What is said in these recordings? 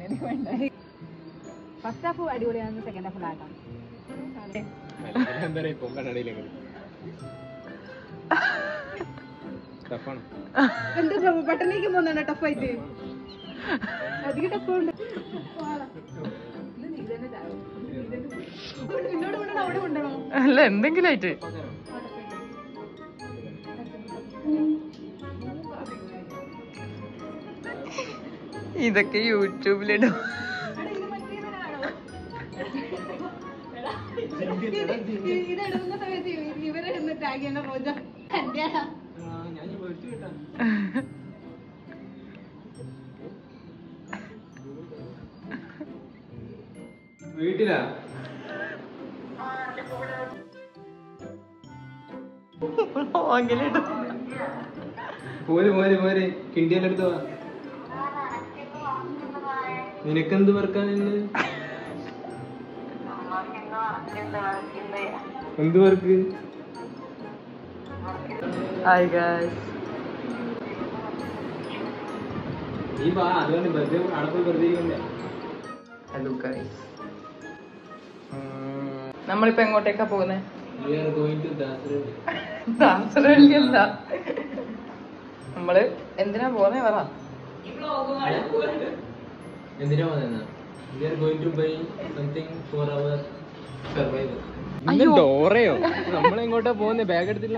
എനിക്ക് വേണ്ട first half അടിപൊളിയാണ് സെക്കൻഡ് ഹാഫ് ലാട്ടാണ് എന്താ പറയാ ഇപ്പൊ കണ്ണടയിലേക്ക് ടഫാണ് എന്താ ബട്ടണിലേക്ക് പോകുന്നുണ്ട് ടഫായിട്ട് അധികം ടഫുണ്ട് നിന്നോട് കൊണ്ടോ അവിടെ കൊണ്ടോ അല്ല എന്തെങ്കിലും ആയിട്ട് ഇതൊക്കെ യൂട്യൂബിലിടും ഇതെടുക്കുന്ന സമയത്ത് ഇവരെ ഒന്ന് ടാഗ് ചെയ്യണ റോജ എന്റെ വീട്ടിലാ വ്ളോഗിലിടും പോര് പോര് പോര് കിണ്ടിയെല്ലാം എടുത്തു വാ നിനക്കെന്ത് വർക്കാ നിന്ന് എന്ത് വർക്ക് ഹായ് ഗായ്സ് നീ വാ അതുകൊണ്ട് വെറുതെ അവിടെ പോയി വെറുതെ ഇരിക്കണ്ടേ ഹലോ ഗായ്സ് നമ്മളിപ്പോ എങ്ങോട്ടേക്കാ പോകുന്നത് We are going to Dasarali. ദാസരള്ളിയല്ല നമ്മള് എന്തിനാ പോകുന്നേ പറ എന്തിനാ വന്നെന്നാ We are going to buy something for our survival. അയ്യോ. ഡോറയോ നമ്മളെങ്ങോട്ടാ പോകുന്നത് ബാഗ് എടുത്തില്ല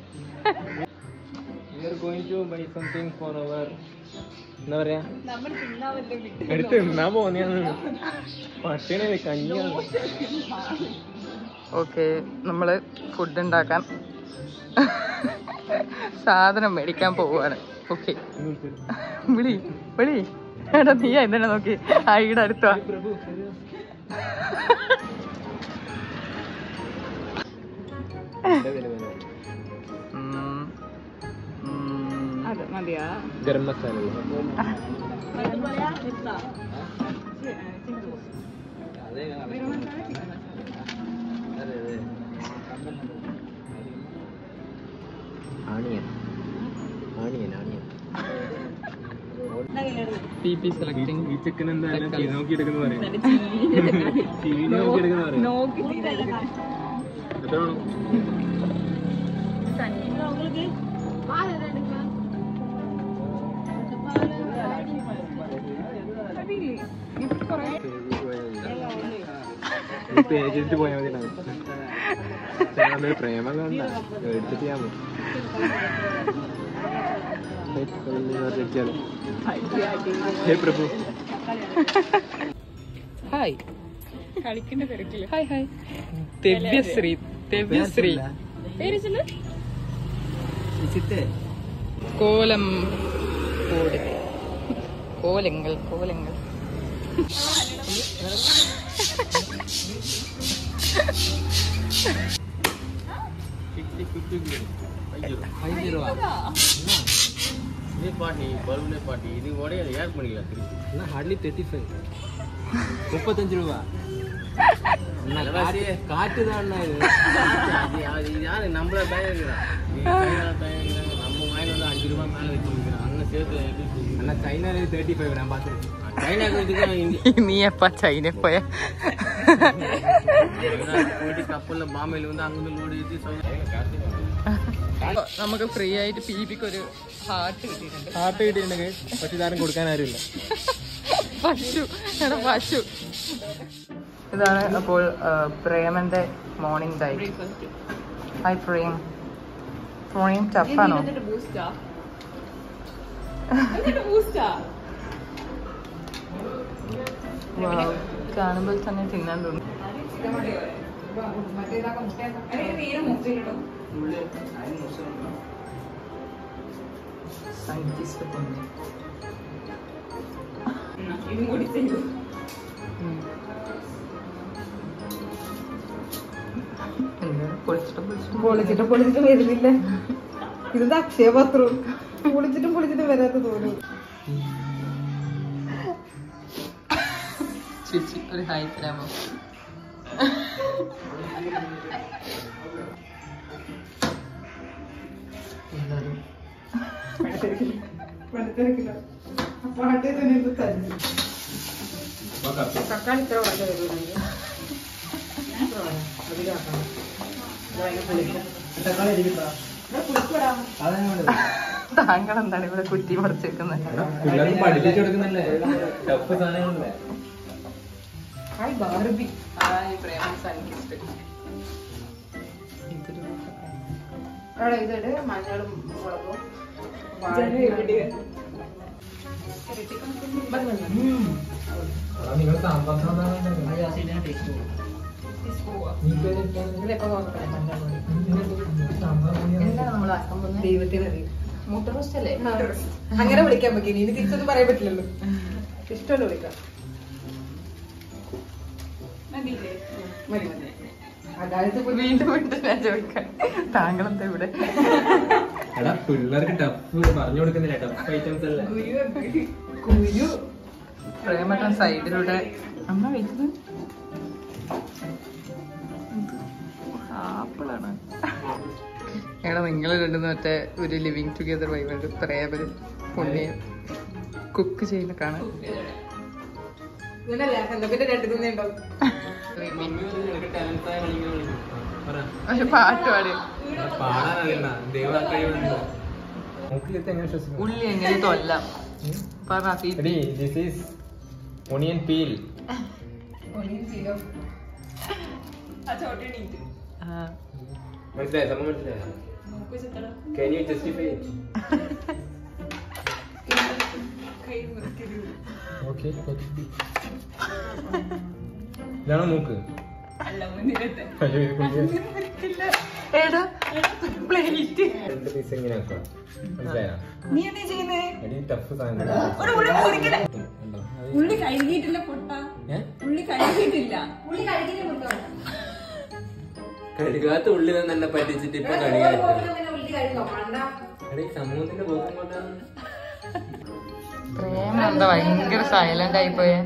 We are going to buy something for our എന്താ പറയാ നമ്മൾ തിന്നാവല്ലോ എടുത്ത് തിന്നാ പോന്നെയാന്ന് പട്ടിണി കഞ്ഞിയാണ് ഓക്കെ നമ്മള് ഫുഡ് ഉണ്ടാക്കാൻ സാധനം മേടിക്കാൻ പോവാണ് ഓക്കെ വിളി വിളി എടാ നീ എന്തിനാ നോക്കി ആയിടെ അടുത്ത പ്രഭു അത് മതിയാ garam masala onion onion onion P P selecting ഈ ചെക്കൻ എന്തായാലും ചീ നോക്കി എടുക്കുന്ന പറയും ചീനി നോക്കി എടുക്കുന്ന പറയും നോക്കി എത്ര വേണം ഏജന്റ് പോയാൽ മതി നമ്മളൊരു പ്രേമം കണ്ട എടുത്തിട്ട് ഞാൻ ഹേ പ്രഭു ഹായ് കളിക്കുന്ന തിരക്കില് ഹായ് ഹായ് ദിവ്യശ്രീ ദിവ്യശ്രീ കോലം കോട് കോലങ്ങൾ കോലങ്ങൾ ஐந்து ரூபா இது பாட்டி பலூனே பாட்டி இது உடையாது ஏர் பண்ணிக்கலாம் திருப்பி ஹார்ட்லி தேர்ட்டி ஃபைவ் முப்பத்தஞ்சு ரூபா காட்டு தான் இது யாரு நம்மள பயம் இருக்கிறான் நம்ம வாங்கி வந்து அஞ்சு ரூபா மேலே வச்சுருக்கிறோம் அண்ணன் சேர்த்து அண்ணா சைனால தேர்ட்டி ஃபைவ் நான் பார்த்துருக்கேன் சைனாக்கு இதுக்கு നീ എപ്പാ ചൈന പോയ போயிட்டு கப்பலில் பாம்பேல வந்து அங்கிருந்து லோடு ஏற்றி നമുക്ക് ഫ്രീ ആയിട്ട് പി പിക്ക് ഒരു ഹാർട്ട് കിട്ടിയിട്ടുണ്ട് ഹാർട്ട് കിട്ടിയിട്ടുണ്ടെങ്കിൽ പക്ഷെ ഇതാരും കൊടുക്കാൻ ആരുമില്ല പശു എടാ പശു ഇതാണ് അപ്പോൾ ആ, പ്രേമന്റെ morning diet hi Prem Prem ടഫാണോ ബൂസ്റ്റാ ബൂസ്റ്റാ Wow, കാണുമ്പോൾ തന്നെ തിന്നാൻ തോന്നും സയന്റിസ്റ്റ് പൊന്നു ഇതും കൂടി ചെയ്തു എന്താണ് പൊളിച്ചിട്ട് പൊളിച്ചിട്ട് പൊളിച്ചിട്ട് പൊളിച്ചിട്ട് വരുന്നില്ല ഇത് അക്ഷയപത്രം പൊളിച്ചിട്ടും പൊളിച്ചിട്ടും വരാത്ത തോന്നും ചേച്ചി ഒരു ഹായ് തരാമോ എന്താണ് പാട്ടേ തന്നെ ഇത് തരുന്നു തക്കാളി ഇത്ര വളരെ വരുന്നുണ്ട് അധികമാക്കണം പുളിപ്പിടാം താങ്കൾ എന്താണ് ഇവിടെ കുറ്റി പറിച്ചേക്കുന്നത് പിള്ളേർക്ക് പഠിപ്പിച്ചു കൊടുക്കുന്നല്ലേ ടഫ് സാധനങ്ങളല്ലേ ഹായ് ബാർബി അവിടെ ഇതിട് മഞ്ഞളും മുളകും നിങ്ങൾ സാമ്പാർ ഇതിലെപ്പോ നോക്കട്ടെ മഞ്ഞൾ ദൈവത്തിന് അറിയും മുട്ട റോസ്റ്റ് അല്ലേ അങ്ങനെ വിളിക്കാൻ പറ്റി ഇനി തിരിച്ചൊന്നും പറയാൻ പറ്റില്ലല്ലോ ഇഷ്ടമല്ല വിളിക്കാം മതി മതി അതായത് വീണ്ടും വീണ്ടും ഞാൻ ചോദിക്കാം താങ്കൾ എന്താ ഇവിടെ എടാ പിള്ളേർക്ക് ടഫ് പറഞ്ഞു കൊടുക്കുന്നില്ല ടഫ് ഐറ്റംസ് അല്ലേ കുരു പ്രേമട്ടൻ സൈഡിലൂടെ അമ്മ കഴിച്ചത് ആപ്പിളാണ് എടാ നിങ്ങൾ രണ്ടും മറ്റേ ഒരു ലിവിങ് ടുഗെദർ വൈബ് പ്രേമരും പുണ്യം കുക്ക് ചെയ്യുന്ന കാണാൻ ഇങ്ങനല്ല എന്താ പിന്നെ രണ്ടു തന്നെ ഉണ്ടാവും പക്ഷെ പാട്ട് പാടി പാടാനറിയണ്ട ദൈവം കഴിവുണ്ടോ മൂക്കിലെത്തി എങ്ങനെ ശ്വസിക്കും ഉള്ളി എങ്ങനെ തൊല്ലാം പറഞ്ഞ ഫീ- എടി ദിസ് ഈസ് ഒണിയൻ പീൽ ആ. മനസ്സിലായോ സംഭവം മനസ്സിലായോ Can you justify it? Okay, okay. ഇതാണോ മൂക്ക് അയ്യോ, ഇത് കുഞ്ഞ്. എടാ പ്ലേറ്റ് രണ്ട് പീസ് എങ്ങനെ ആക്കാം മനസ്സിലായോ നീ എന്താ ചെയ്യുന്നേ എടി ടഫ് സാധനം ഉണ്ടോ? അത് ഉള്ളി കഴുകിയിട്ടില്ല പൊട്ട ഏ? ഉള്ളി കഴുകിയിട്ടില്ല ഉള്ളി കഴിക്കുന്ന മുട്ട കഴുകാത്ത ഉള്ളി തന്നെ പറ്റിച്ചിട്ട് ഇപ്പൊ കഴുകാൻ ഉള്ളി കഴിക്കോ പണ്ട എടി സമൂഹത്തിന്റെ പോക്കും കൊണ്ടാണ് പ്രേമ എന്താ ഭയങ്കര സൈലന്റ് ആയിപ്പോയെ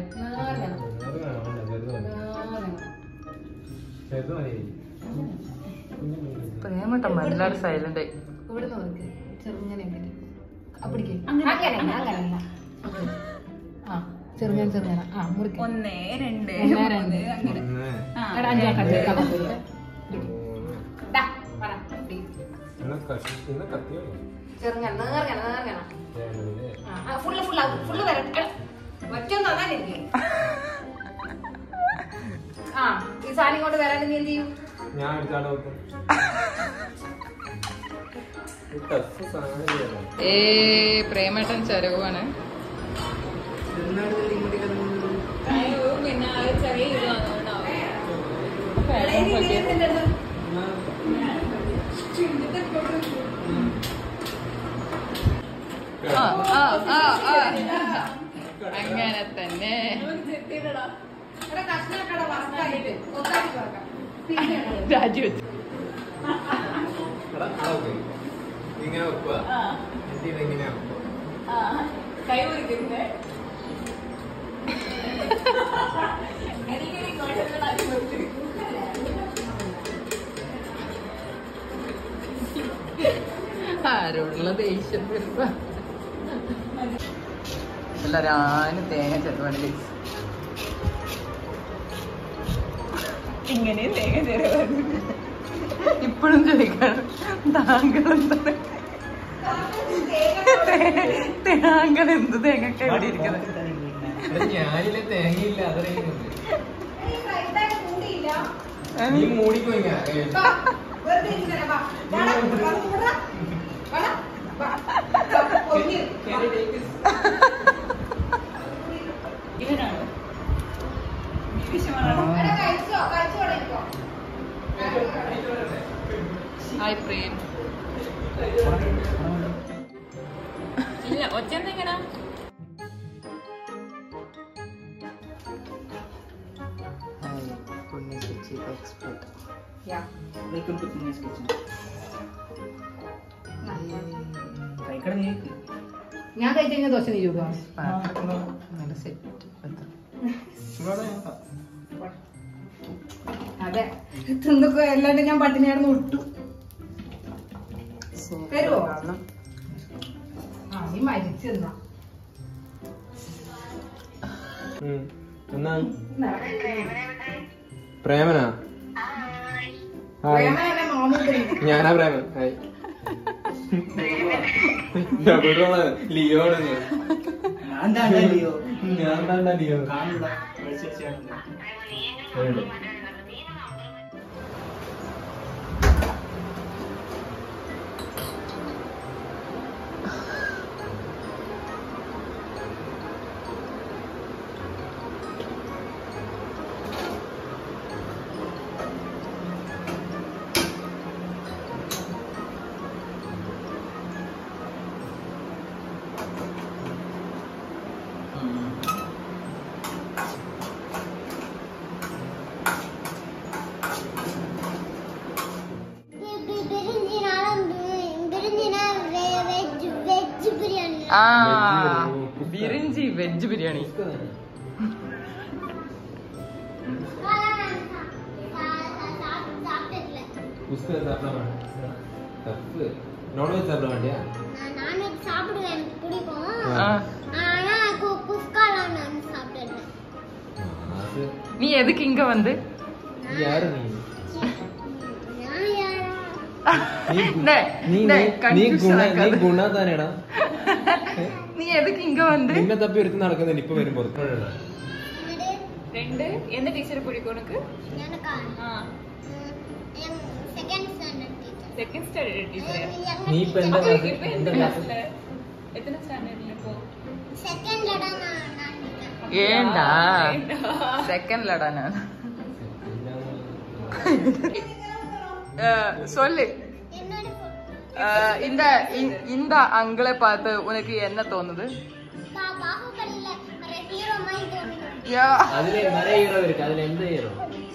പ്രേമട്ടം വല്ലാതെ സൈലന്റ് ആയി ഇവിടെ നോക്ക് ചെറുങ്ങനെ അപ്പിടിക്ക് അങ്ങനെയല്ല അങ്ങനെയല്ല ആ ചെറുങ്ങനെ ചെറുങ്ങനെ ആ മുറിക്ക് ഒന്നേ രണ്ട് ഒന്നേ രണ്ട്. മൂന്ന്, അങ്ങനെ ആ. എടാ അഞ്ചാ കണ്ടിരിക്കാം ചെറുങ്ങനെ നേർങ്ങനെ നേർങ്ങനെ ഫുള്ള് ഫുള്ള് ഫുള്ള് വരട്ടെ ഒറ്റ നന്നായിരിക്കും ആ ഈ സാധനം കൊണ്ട് വരാൻ നീ എന്ത് ചെയ്യും ഞാൻ എടുത്താടോ ടഫ് സാധനം ഏ പ്രേമട്ടൻ ചരവാണ് അയ്യോ, പിന്നെ ആ ഒരു ചെറിയ ഇത് വന്നോണ്ടാവും. ആ, ആ, ആ, ആ. അങ്ങനെ തന്നെ എടാ കഷ്ണക്കട വറക്കായിട്ട് ഒത്താക്കി വറക്കാം പിന്നെ രാജു ഇങ്ങനെ വെക്കുക ആ, എന്നിട്ട് ഇതെങ്ങനെയാ ആ. കൈ മുറിക്കുന്നേ എനിക്കിനി ഇങ്ങോട്ടുള്ള അടി കൊടുത്തിരിക്കും. ആരോടുള്ള ദേഷ്യം വരുമ്പോ എല്ലാരും ആനും തേങ്ങ ചെറുപാടില്ലേ ഇങ്ങനെ തേങ്ങ ചെറുതാണ് ഇപ്പോഴും ചോദിക്കാണ് താങ്കൾ എന്താണ് താങ്കൾ എന്ത് തേങ്ങൊക്കെ എവിടെ ഇരിക്കുന്നത് ഞാനില്ല തേങ്ങയില്ല അതറിയുന്നുണ്ട് ഈ ഫ്രൈഡ് കൂടിയില്ല നീ മൂടിക്കോ ഇങ്ങനെ വാ, വെറുതെ ഇരിക്കണേ, വാ. വാടാ, വാടാ, വാടാ. വാടാ, വാ. വാ, പൊങ്ങി. ഇവനാണോ വിഷമാണോ എടാ, കഴിച്ചോ, കഴിച്ചു തുടങ്ങിക്കോ. ഹായ് പ്രേം ഇല്ല ഒച്ച എന്തെങ്ങനെ hi Punya chief expert Yeah. Welcome to finish kitchen ഞാൻ കഴിച്ചു കഴിഞ്ഞാൽ ദോശ നീ ചൂടുവാ നല്ല സെറ്റ് അതെ തിന്നൊക്കെ അല്ലാണ്ട് ഞാൻ പട്ടിണിയാണെന്ന് ഒട്ടു തരുവോ? ആ നീ മരിച്ചെന്നാ എന്നാ പ്രേമനാ ഹായ് പ്രേമനെ മാമൂക്കറി ഞാനാ പ്രേമൻ ഹായ് ഡബിൾ റോളാണ് ലിയോ ആണ് ഞാൻ ഞാൻ താണ്ടാ ലിയോ ഞാൻ താണ്ടാ ലിയോ കാണില്ല വിളിച്ചാണ് ഉണ്ട്. ആ ബിരിഞ്ചി വെജ് ബിരിയാണി உஸ்கு சாப்பிட மாட்டேன் தப்பு நான்வெஜ் சாப்பிட மாட்டியா நான்வெஜ் சாப்பிடுவேன் எனக்கு பிடிக்கும் ആ ஆனா கு- குஸ்காலாம் நான் சாப்பிடுறேன் அது നീ എതുക്ക് ഇങ്ക വന്ന് யாரு நீ நான் யாரா നീ ഡേ, നീ ഡേ, നീ confusion ഗുണ നീ ആക്കാതെ. ഗുണ താനേടാ നീ എതുക്ക് ഇങ്ക വന്ന് നിന്നെ തപ്പി എടുത്ത് നടക്കുന്നില്ല ഇപ്പൊ വരുമ്പോ என்னது ரெண்டு எந்த டீச்சர் பிடிக்கும் உனக்கு எனக்கா second standard teacher second standard teacher നീ ഇപ്പൊ എന്താ அப்போ ക്ലാസ് இப்ப എന്താ எந்த ക്ലാസ് கிளாஸ்ல எத்தனை ஸ்டாண்டர்ட்ல இப்போ செகண்ட்ல தான் நான் நான் இருக்கேன் ഏണ്ടാ ஏண்டா? സെക്കൻഡിലടാ ഞാൻ சொல்லு என்னோட pho- அஹ், இந்த இந்த- இந்த அங்கிளை பார்த்து உனக்கு என்ன தோணுது பா- பாகுபலியில ஒரு ஹீரோ மாதிரி தோணுது யா അതില് നിറയെ ഹീറോ ഇருக்கு അതിൽ എന്ത് ഹീറോ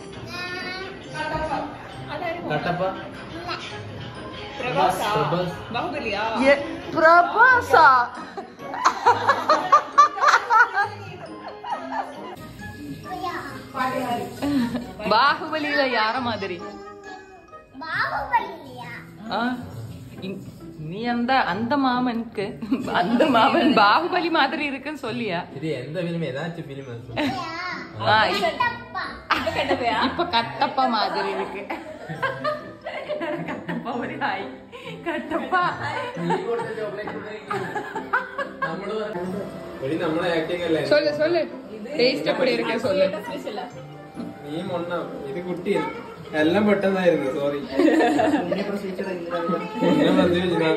ஆஹ், அதாரு കട്ടപ്പ இல்ல பிரபாசா பிரபாஸ். பாகுபலியா எ- பிரபாசா ஐயா, பாகுபலியில யார மாதிரி பாகுபலி இல்லையா ஆ? இ- நீ அந்த அந்த மாமனுக்கு அந்த மாமன் பாகுபலி மாதிரி இருக்குன்னு சொல்லியா ഇത് എന്താ ഫിലിം ഏതാச்சும் ഫിലിം இல்லையா ஆ, இப்- கட்டப்பா இப்ப கண்டவையா இப்ப கட்டப்பா மாதிரி இருக்கு கட்டப்பா ஒரு ஹாய் கட்டப்பா എടി നമ്മളെ ആക്ടിങ് അല്ലേ சொல்லு சொல்லு டேஸ்ட் எப்படி இருக்கு சொல்லு ஸ்பெஷலா നീ മൊണ്ണ ഇത് കുട്ടി എല്ലാം പെട്ടെന്നായിരുന്നു സോറി പിന്നെ പ്രസവിച്ചത് ഇങ്ങനെ ഞാൻ വന്നു കഴിഞ്ഞാ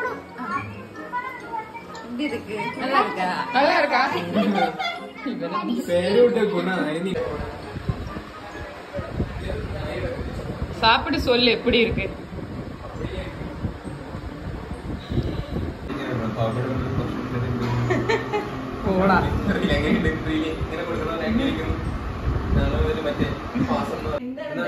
எப்படி இருக்கு நல்லா இருக்கா நல்லா இருக்கா പേര് വിട്ട ഗുണ ഇനി சாப்பிட்டு சொல்லு எப்படி இருக்கு പോടാ ഇങ്ങനെ കൊടുക്കണോ എങ്ങനെ ഇരിക്കുന്നു നാളെ മുതൽ മറ്റേ മാസം എന്ന് പറ- എന്നാ